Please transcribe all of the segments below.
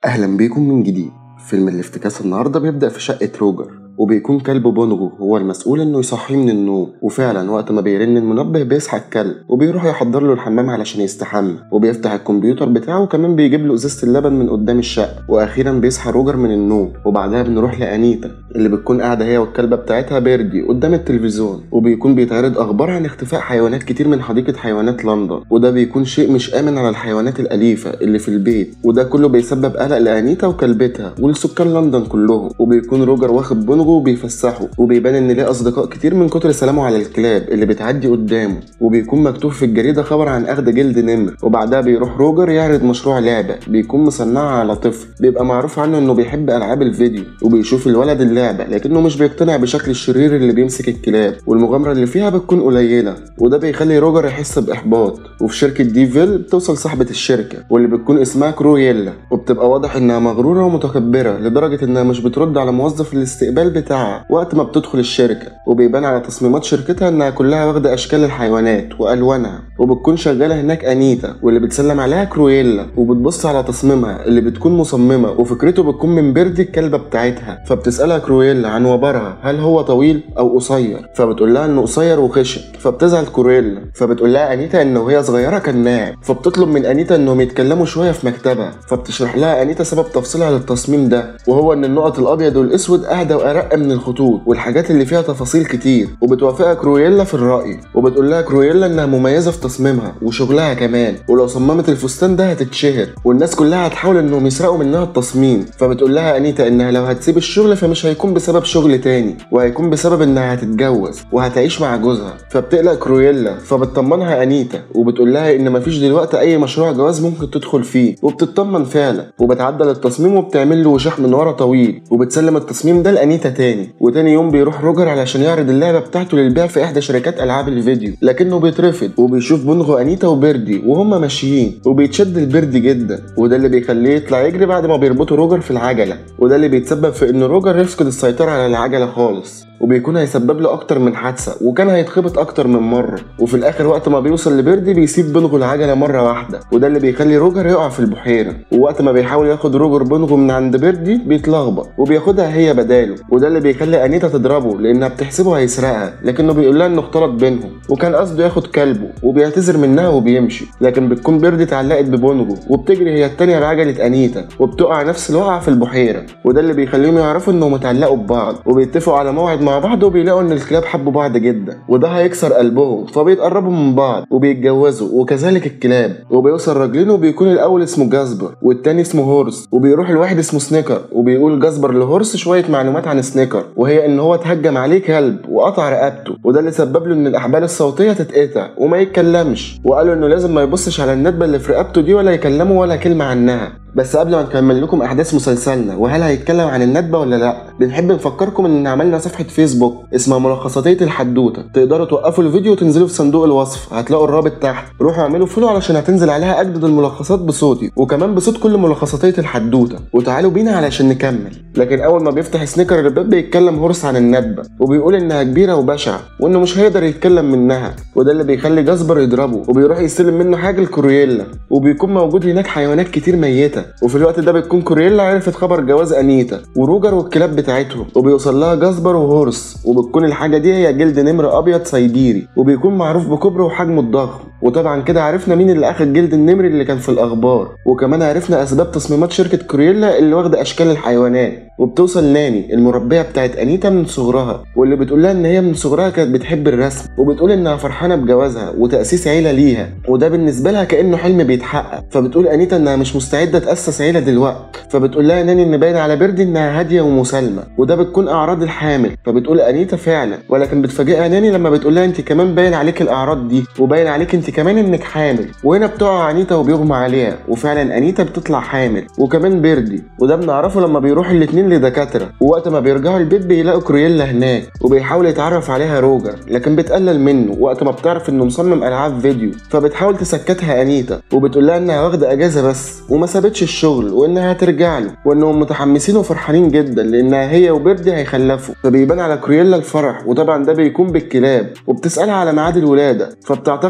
أهلا بيكم من جديد فيلم الافتكاس النهاردة بيبدأ في شقة روجر وبيكون كلب بونجو هو المسؤول انه يصحيه من النوم وفعلا وقت ما بيرن المنبه بيصحى الكلب وبيروح يحضر له الحمام علشان يستحمى وبيفتح الكمبيوتر بتاعه وكمان بيجيب له ازازه اللبن من قدام الشقه واخيرا بيصحى روجر من النوم وبعدها بنروح لانيتا اللي بتكون قاعده هي والكلبه بتاعتها بيردي قدام التلفزيون وبيكون بيتعرض اخبار عن اختفاء حيوانات كتير من حديقه حيوانات لندن وده بيكون شيء مش امن على الحيوانات الاليفه اللي في البيت وده كله بيسبب قلق لانيتا وكلبتها ولسكان لندن كلهم وبيكون روجر واخد بونجو وبيفسحه وبيبان ان ليه اصدقاء كتير من كتر سلامه على الكلاب اللي بتعدي قدامه وبيكون مكتوب في الجريده خبر عن اخذ جلد نمر وبعدها بيروح روجر يعرض مشروع لعبه بيكون مصنعها على طفل بيبقى معروف عنه انه بيحب العاب الفيديو وبيشوف الولد اللعبه لكنه مش بيقتنع بشكل الشرير اللي بيمسك الكلاب والمغامره اللي فيها بتكون قليله وده بيخلي روجر يحس باحباط وفي شركه ديفيل بتوصل صاحبه الشركه واللي بتكون اسمها كرويلا وبتبقى واضح انها مغروره ومتكبره لدرجه انها مش بترد على موظف الاستقبال بتاعها وقت ما بتدخل الشركة وبيبان على تصميمات شركتها انها كلها واخدة اشكال الحيوانات والوانها وبتكون شغالة هناك انيتا واللي بتسلم عليها كرويلا وبتبص على تصميمها اللي بتكون مصممة وفكرته بتكون من بردي الكلبة بتاعتها فبتسألها كرويلا عن وبرها هل هو طويل او قصير فبتقول لها انه قصير وخشن فبتزعل كرويلا فبتقول لها انيتا انه وهي صغيرة كان ناعم فبتطلب من انيتا انهم يتكلموا شوية في مكتبها فبتشرح لها انيتا سبب تفصيلها للتصميم ده وهو ان النقط الابيض والاسود اهدى وارق من الخطوط والحاجات اللي فيها تفاصيل كتير وبتوافقها كرويلا في الرأي وبتقول لها كرويلا انها مميزة في تصميمها وشغلها كمان ولو صممت الفستان ده هتتشهر والناس كلها هتحاول انهم يسرقوا منها التصميم فبتقول لها انيتا انها لو هتسيب الشغل فمش هيكون بسبب شغل تاني وهيكون بسبب انها هتتجوز وهتعيش مع جوزها فبتقلق كرويلا فبتطمنها انيتا وبتقول لها ان مفيش دلوقتي اي مشروع جواز ممكن تدخل فيه وبتطمن فعلا وبتعدل التصميم وبتعمل له وشاح من ورا طويل وبتسلم التصميم ده لانيتا تاني وتاني يوم بيروح روجر علشان يعرض اللعبه بتاعته للبيع في احدى شركات العاب الفيديو لكنه بيترفض وبيشوف بونغو انيتا وبيردي وهما ماشيين وبيتشد البيردي جدا وده اللي بيخليه يطلع يجري بعد ما بيربطوا روجر في العجله وده اللي بيتسبب في ان روجر يفقد السيطره على العجله خالص وبيكون هيسبب له اكتر من حادثه وكان هيتخبط اكتر من مره وفي الاخر وقت ما بيوصل لبيردي بيسيب بونغو العجله مره واحده وده اللي بيخلي روجر يقع في البحيره ووقت ما بيحاول ياخد روجر بونغو من عند بيردي بيتلخبط وبياخدها هي بداله وده اللي بيخلي انيتا تضربه لانها بتحسبه هيسرقها لكنه بيقول لها انه اختلط بينهم وكان قصده ياخد كلبه وبيعتذر منها وبيمشي لكن بتكون بيردي اتعلقت ببونجو وبتجري هي التانية بعجلة انيتا وبتقع نفس الوقعة في البحيرة وده اللي بيخليهم يعرفوا انهم اتعلقوا ببعض وبيتفقوا على موعد مع بعض وبيلاقوا ان الكلاب حبوا بعض جدا وده هيكسر قلبهم فبيتقربوا من بعض وبيتجوزوا وكذلك الكلاب وبيوصل راجلين وبيكون الاول اسمه جاسبر والتاني اسمه هورس وبيروح الواحد اسمه سنيكر وبيقول جاسبر لهورس شوية معلومات عن سنيكر وهي ان هو اتهجم عليه كلب وقطع رقبته وده اللي سبب له ان الاحبال الصوتيه تتقطع وما يتكلمش وقالوا انه لازم ما يبصش على الندبه اللي في رقبته دي ولا يكلمه ولا كلمه عنها بس قبل ما نكمل لكم احداث مسلسلنا وهل هيتكلم عن الندبه ولا لا بنحب نفكركم ان عملنا صفحه فيسبوك اسمها ملخصاتيه الحدوته تقدروا توقفوا الفيديو وتنزلوا في صندوق الوصف هتلاقوا الرابط تحت روحوا اعملوا فولو علشان هتنزل عليها اجدد الملخصات بصوتي وكمان بصوت كل ملخصاتيه الحدوته وتعالوا بينا علشان نكمل لكن اول ما بيفتح سنيكر الباب بيتكلم هورس عن الندبه وبيقول انها كبيره وبشعه وانه مش هيقدر يتكلم منها وده اللي بيخلي جاسبر يضربه وبيروح يستلم منه حاجه لكورييلا وبيكون موجود هناك حيوانات كتير ميته وفي الوقت ده بتكون كورييلا عرفت خبر جواز انيتا وروجر والكلاب بتاعتهم وبيوصل لها جاسبر وهورس وبتكون الحاجه دي هي جلد نمر ابيض سيبيري وبيكون معروف بكبره وحجمه الضخم وطبعا كده عرفنا مين اللي اخد جلد النمر اللي كان في الاخبار وكمان عرفنا اسباب تصميمات شركه كورييلا اللي واخده اشكال الحيوانات وبتوصل ناني المربيه بتاعت انيتا من صغرها واللي بتقول لها ان هي من صغرها كانت بتحب الرسم وبتقول انها فرحانه بجوازها وتاسيس عيله ليها وده بالنسبه لها كانه حلم بيتحقق فبتقول انيتا انها مش مستعده تاسس عيله دلوقتي فبتقول لها ناني ان باين على بيردي انها هاديه ومسالمه وده بتكون اعراض الحامل فبتقول انيتا فعلا ولكن بتفاجئها ناني لما بتقول لها انت كمان باين عليك الاعراض دي وباين عليك انت كمان انك حامل وهنا بتقع انيتا وبيغمى عليها وفعلا انيتا بتطلع حامل وكمان بيردي وده بنعرفه لما بيروح الاتنين لدكاتره ووقت ما بيرجعوا البيت بيلاقوا كرييلا هناك وبيحاول يتعرف عليها روجر لكن بتقلل منه وقت ما بتعرف انه مصمم العاب فيديو فبتحاول تسكتها انيتا وبتقول لها انها واخده اجازه بس وما سابتش الشغل وانها هترجع له وانهم متحمسين وفرحانين جدا لانها هي وبيردي هيخلفوا فبيبان على كرييلا الفرح وطبعا ده بيكون بالكلاب وبتسالها على ميعاد الولاده فبتعتقد انيتا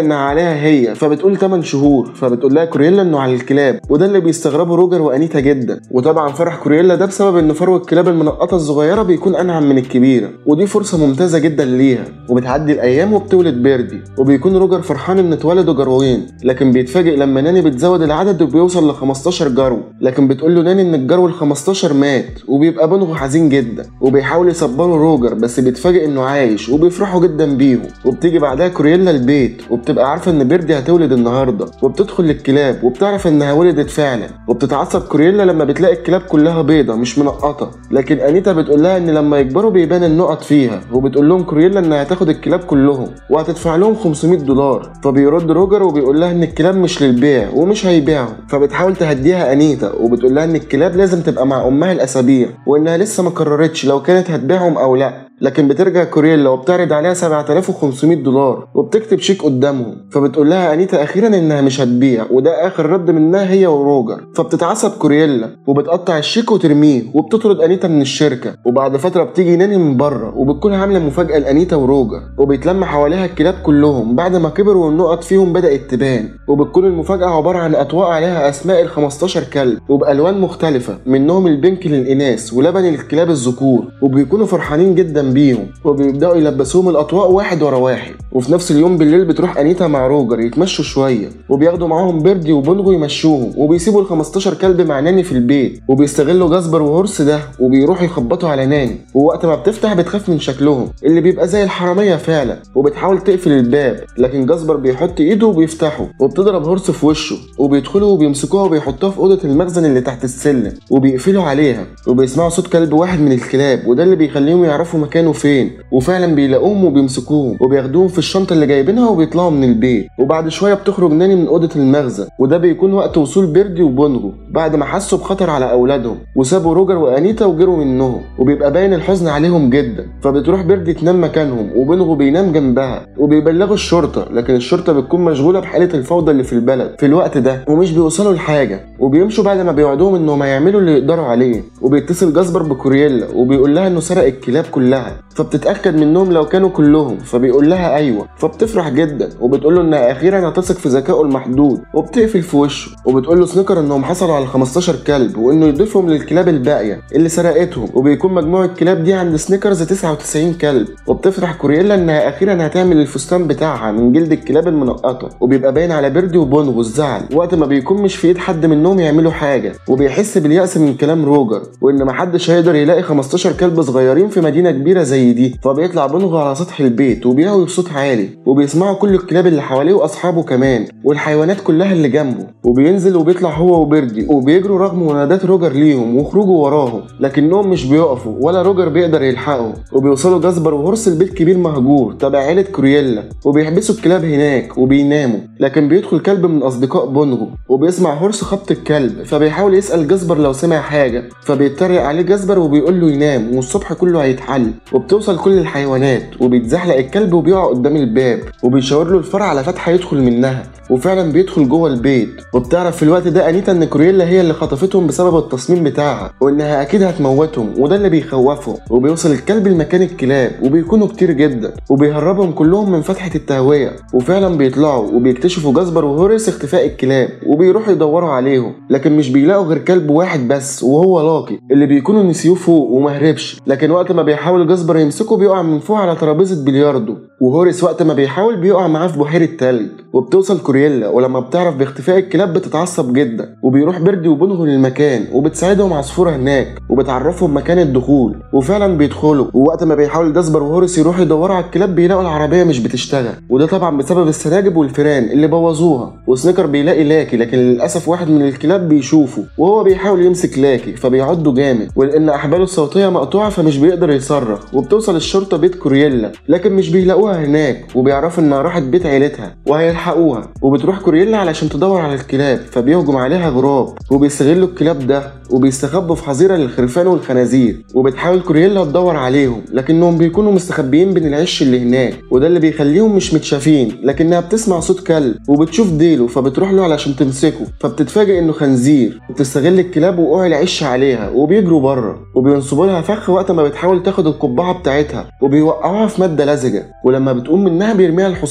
انها عليها هي فبتقول 8 شهور فبتقول لها كوريلا انه على الكلاب وده اللي بيستغربه روجر وانيتا جدا وطبعا فرح كوريلا ده بسبب ان فرو الكلاب المنقطه الصغيره بيكون انعم من الكبيره ودي فرصه ممتازه جدا ليها وبتعدي الايام وبتولد بيردي وبيكون روجر فرحان ان اتولدوا جروين لكن بيتفاجئ لما ناني بتزود العدد وبيوصل ل 15 جرو لكن بتقول له ناني ان الجرو ال 15 مات وبيبقى بنغو حزين جدا وبيحاول يصبروا روجر بس بيتفاجئ انه عايش وبيفرحوا جدا بيهم وبتيجي بعدها كوريلا البيت وبتبقى عارفه ان بيردي هتولد النهارده وبتدخل للكلاب وبتعرف انها ولدت فعلا وبتتعصب كوريلا لما بتلاقي الكلاب كلها بيضه مش منقطه لكن انيتا بتقول لها ان لما يكبروا بيبان النقط فيها وبتقول لهم كوريلا انها هتاخد الكلاب كلهم وهتدفع لهم 500 دولار فبيرد روجر وبيقول لها ان الكلاب مش للبيع ومش هيبيعهم فبتحاول تهديها انيتا وبتقول لها ان الكلاب لازم تبقى مع امها الاسابيع وانها لسه ما قررتش لو كانت هتبيعهم او لا لكن بترجع كوريلا وبتعرض عليها 7500 دولار وبتكتب شيك قدامهم فبتقول لها انيتا اخيرا انها مش هتبيع وده اخر رد منها هي وروجر فبتتعصب كوريلا وبتقطع الشيك وترميه وبتطرد انيتا من الشركه وبعد فتره بتيجي ناني من بره وبتكون عامله مفاجاه لانيتا وروجر وبيتلم حواليها الكلاب كلهم بعد ما كبروا والنقط فيهم بدات تبان وبتكون المفاجاه عباره عن اطواق عليها اسماء ال 15 كلب وبالوان مختلفه منهم البنك للاناث ولبن الكلاب الذكور وبيكونوا فرحانين جدا بيهم وبيبداوا يلبسوهم الاطواق واحد ورا واحد وفي نفس اليوم بالليل بتروح انيتا مع روجر يتمشوا شويه وبياخدوا معاهم بيردي وبونجو يمشوهم وبيسيبوا ال 15 كلب مع ناني في البيت وبيستغلوا جاسبر وهورس ده وبيروحوا يخبطوا على ناني ووقت ما بتفتح بتخاف من شكلهم اللي بيبقى زي الحراميه فعلا وبتحاول تقفل الباب لكن جاسبر بيحط ايده وبيفتحه وبتضرب هورس في وشه وبيدخلوا وبيمسكوها وبيحطوها في اوضه المخزن اللي تحت السلم وبيقفلوا عليها وبيسمعوا صوت كلب واحد من الكلاب وده اللي بيخليهم يعرفوا مكانه فين وفعلا بيلاقوهم وبيمسكوهم وبياخدوهم في الشنطه اللي جايبينها وبيطلعوا من البيت وبعد شويه بتخرج ناني من اوضه المخزن وده بيكون وقت وصول بيردي وبونجو بعد ما حسوا بخطر على اولادهم وسابوا روجر وانيتا وجروا منهم وبيبقى باين الحزن عليهم جدا فبتروح بيردي تنام مكانهم وبونجو بينام جنبها وبيبلغوا الشرطه لكن الشرطه بتكون مشغوله بحاله الفوضى اللي في البلد في الوقت ده ومش بيوصلوا لحاجه وبيمشوا بعد ما بيوعدوهم انهم هيعملوا اللي يقدروا عليه وبيتصل جاسبر بكورييلا وبيقول لها انه سرق الكلاب كلها فبتتاكد منهم لو كانوا كلهم فبيقول لها ايوه فبتفرح جدا وبتقول له انها اخيرا هتثق في ذكائه المحدود وبتقفل في وشه وبتقول له سنيكر انهم حصلوا على 15 كلب وانه يضيفهم للكلاب الباقيه اللي سرقتهم وبيكون مجموع الكلاب دي عند سنيكرز 99 كلب وبتفرح كورييلا انها اخيرا هتعمل الفستان بتاعها من جلد الكلاب المنقطه وبيبقى باين على بيردي وبونغو الزعل وقت ما بيكون مش في ايد حد منهم يعملوا حاجه وبيحس باليأس من كلام روجر وان محدش هيقدر يلاقي 15 كلب صغيرين في مدينه كبيره زي دي فبيطلع بونغو على سطح البيت وبيهوي بصوت عالي وبيسمعوا كل الكلاب اللي حواليه واصحابه كمان والحيوانات كلها اللي جنبه وبينزل وبيطلع هو وبيردي وبيجروا رغم منادات روجر ليهم وخروجه وراهم لكنهم مش بيقفوا ولا روجر بيقدر يلحقهم وبيوصلوا جاسبر وهورس البيت كبير مهجور تبع عيله كورييلا وبيحبسوا الكلاب هناك وبيناموا لكن بيدخل كلب من اصدقاء بونغو وبيسمع هورس خبط الكلب فبيحاول يسال جاسبر لو سمع حاجه فبيتريق عليه جاسبر وبيقول له ينام والصبح كله هيتحل وبتوصل كل الحيوانات وبيتزحلق الكلب وبيقع قدام الباب وبيشاور له الفرع على فتحه يدخل منها وفعلا بيدخل جوه البيت وبتعرف في الوقت ده انيتا ان كورييلا هي اللي خطفتهم بسبب التصميم بتاعها وانها اكيد هتموتهم وده اللي بيخوفهم وبيوصل الكلب لمكان الكلاب وبيكونوا كتير جدا وبيهربهم كلهم من فتحه التهويه وفعلا بيطلعوا وبيكتشفوا جاسبر وهوريس اختفاء الكلاب وبيروحوا يدوروا عليهم لكن مش بيلاقوا غير كلب واحد بس وهو لاقي اللي بيكونوا نسيوه فوق ومهربش لكن وقت ما بيحاول جاسبر يمسكه بيقع من فوق على ترابيزه بلياردو وهوريس وقت ما بيحاول بيقع معاه في بحيره تلج وبتوصل كورييلا ولما بتعرف باختفاء الكلاب بتتعصب جدا وبيروح بيردي وبونغو للمكان وبتساعدهم عصفوره هناك وبتعرفهم مكان الدخول وفعلا بيدخلوا ووقت ما بيحاول جاسبر وهوريس يروحوا يدوروا على الكلاب بيلاقوا العربيه مش بتشتغل وده طبعا بسبب السناجب والفيران اللي بوظوها وسنيكر بيلاقي لاكي لكن للاسف واحد من الكلاب بيشوفه وهو بيحاول يمسك لاكي فبيعضه جامد ولان احباله الصوتيه مقطوعه فمش بيقدر يصرخ وبتوصل الشرطه بيت كورييلا لكن مش بيلاقوها هناك وبيعرفوا انها راحت بيت عيلتها وهيلحقوها وبتروح كورييلا علشان تدور على الكلاب فبيهجم عليها غراب وبيستغلوا الكلاب ده وبيستخبوا في حظيره للخرفان والخنازير وبتحاول كورييلا تدور عليهم لكنهم بيكونوا مستخبيين بين العش اللي هناك وده اللي بيخليهم مش متشافين لكنها بتسمع صوت كلب وبتشوف ديله فبتروح له علشان تمسكه فبتتفاجئ انه خنزير وبتستغل الكلاب وقوع العش عليها وبيجروا بره وبينصبوا لها فخ وقت ما بتحاول تاخد القبعه بتاعتها وبيوقعوها في ماده لزجه ولما بتقوم منها بيرميها الحصان بعيد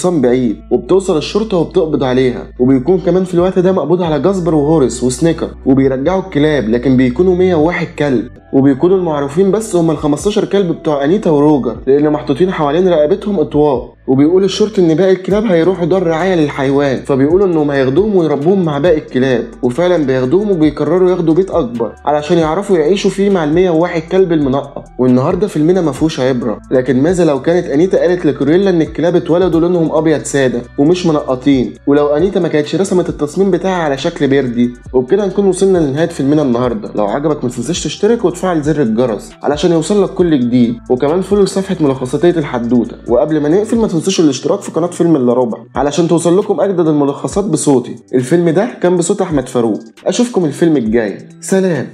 الجليد وبتوصل الشرطة وبتقبض عليها وبيكون كمان في الوقت ده مقبوض على جاسبر وهورس وسنيكر وبيرجعوا الكلاب لكن بيكونوا 101 كلب وبيكونوا المعروفين بس هم ال 15 كلب بتوع انيتا وروجر لان محطوطين حوالين رقبتهم اطواق وبيقول الشرطي ان باقي الكلاب هيروحوا دار رعايه للحيوان فبيقولوا انهم هياخدوهم ويربوهم مع باقي الكلاب وفعلا بياخدوهم وبيقرروا ياخدوا بيت اكبر علشان يعرفوا يعيشوا فيه مع ال 101 كلب المنقط والنهارده فيلمنا ما فيهوش عبره لكن ماذا لو كانت انيتا قالت لكوريلا ان الكلاب اتولدوا لونهم ابيض ساده ومش منقطين ولو انيتا ما كانتش رسمت التصميم بتاعها على شكل بيردي وبكده نكون وصلنا لنهايه فيلمنا النهارده لو عجبك ما تنساش تشترك وتفعل زر الجرس علشان يوصل لك كل جديد وكمان فولو صفحه ملخصاتيه الحدوته وقبل ما نقفل ما تنسوش الاشتراك في قناه فيلم الا ربع علشان توصل لكم اجدد الملخصات بصوتي الفيلم ده كان بصوت احمد فاروق اشوفكم الفيلم الجاي سلام